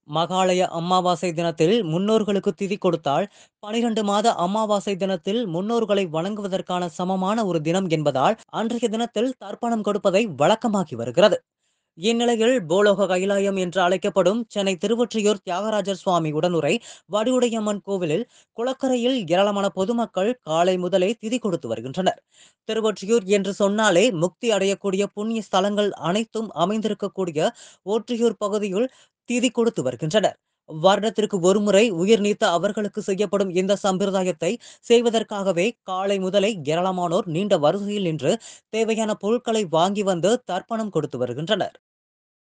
மகாலய அமாவாசை தினத்தில் முன்னோர்களுக்கு திதி கொடுத்தால் பனிரெண்டு மாத அமாவாசை தினத்தில் முன்னோர்களை வணங்குவதற்கான சமமான ஒரு தினம் என்பதால் அன்றைய தினத்தில் தர்ப்பணம் கொடுப்பதை வழக்கமாக்கி வருகிறது இந்நிலையில் பூலோக கைலாயம் என்று அழைக்கப்படும் சென்னை திருவொற்றியூர் தியாகராஜர் சுவாமி உடனுரை வடிவுடையம்மன் கோவிலில் குளக்கரையில் ஏராளமான பொதுமக்கள் காலை முதலே திதி கொடுத்து வருகின்றனர் திருவொற்றியூர் என்று சொன்னாலே முக்தி அடையக்கூடிய புண்ணிய ஸ்தலங்கள் அனைத்தும் அமைந்திருக்கக்கூடிய ஒற்றியூர் பகுதியில் திதி கொடுத்து வருகின்றனர் வருடத்திற்கு ஒருமுறை உயிர் நீத்த அவர்களுக்கு செய்யப்படும் இந்த சம்பிரதாயத்தை செய்வதற்காகவே காலை முதலே ஏராளமானோர் நீண்ட வரிசையில் நின்று தேவையான பொருட்களை வாங்கி வந்து தர்ப்பணம் கொடுத்து வருகின்றனர்